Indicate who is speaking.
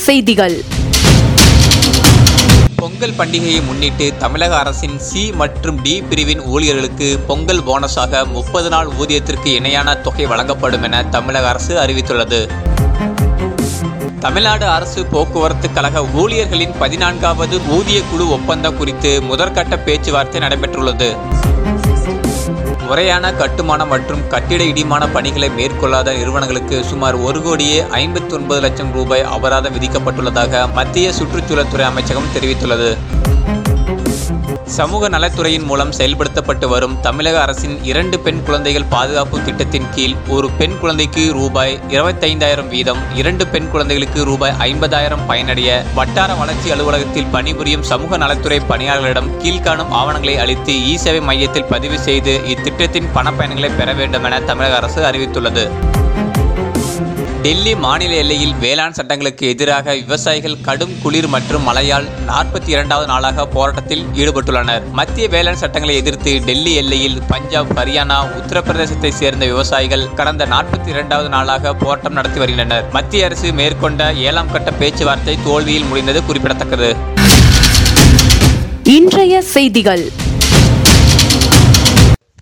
Speaker 1: செய்திகள்
Speaker 2: பொங்கல் பண்டிகையை முன்னிட்டு தமிழக அரசின் சி மற்றும் டி பிரிவின் ஊழியர்களுக்கு பொங்கல் போனஸாக முப்பது நாள் ஊதியத்திற்கு இணையான தொகை வழங்கப்படும் என தமிழக அரசு அறிவித்துள்ளது தமிழ்நாடு அரசு போக்குவரத்து கழக ஊழியர்களின் பதினான்காவது ஊதிய குழு ஒப்பந்தம் குறித்து முதற்கட்ட பேச்சுவார்த்தை நடைபெற்றுள்ளது முறையான கட்டுமானம் மற்றும் கட்டிட இடிமான பணிகளை மேற்கொள்ளாத நிறுவனங்களுக்கு சுமார் ஒரு கோடியே ஐம்பத்தி ஒன்பது லட்சம் ரூபாய் அபராதம் விதிக்கப்பட்டுள்ளதாக மத்திய சுற்றுச்சூழல் துறை அமைச்சகம் தெரிவித்துள்ளது சமூக நலத்துறையின் மூலம் செயல்படுத்தப்பட்டு வரும் தமிழக அரசின் இரண்டு பெண் குழந்தைகள் பாதுகாப்பு திட்டத்தின் கீழ் ஒரு பெண் குழந்தைக்கு ரூபாய் இருபத்தைந்தாயிரம் வீதம் இரண்டு பெண் குழந்தைகளுக்கு ரூபாய் ஐம்பதாயிரம் பயனடைய வட்டார வளர்ச்சி அலுவலகத்தில் பணிபுரியும் சமூக நலத்துறை பணியாளர்களிடம் கீழ்காணும் ஆவணங்களை அளித்து இ சேவை மையத்தில் பதிவு செய்து இத்திட்டத்தின் பணப்பயன்களை பெற வேண்டும் என தமிழக அரசு அறிவித்துள்ளது டெல்லி மாநில எல்லையில் வேளாண் சட்டங்களுக்கு எதிராக விவசாயிகள் கடும் குளிர் மற்றும் மழையால் நாற்பத்தி இரண்டாவது நாளாக போராட்டத்தில் ஈடுபட்டுள்ளனர் மத்திய வேளாண் சட்டங்களை எதிர்த்து டெல்லி எல்லையில் பஞ்சாப் ஹரியானா உத்தரப்பிரதேசத்தை சேர்ந்த விவசாயிகள் கடந்த நாற்பத்தி இரண்டாவது நாளாக போராட்டம் நடத்தி வருகின்றனர் மத்திய அரசு மேற்கொண்ட ஏழாம் கட்ட பேச்சுவார்த்தை தோல்வியில் முடிந்தது குறிப்பிடத்தக்கது
Speaker 1: இன்றைய செய்திகள்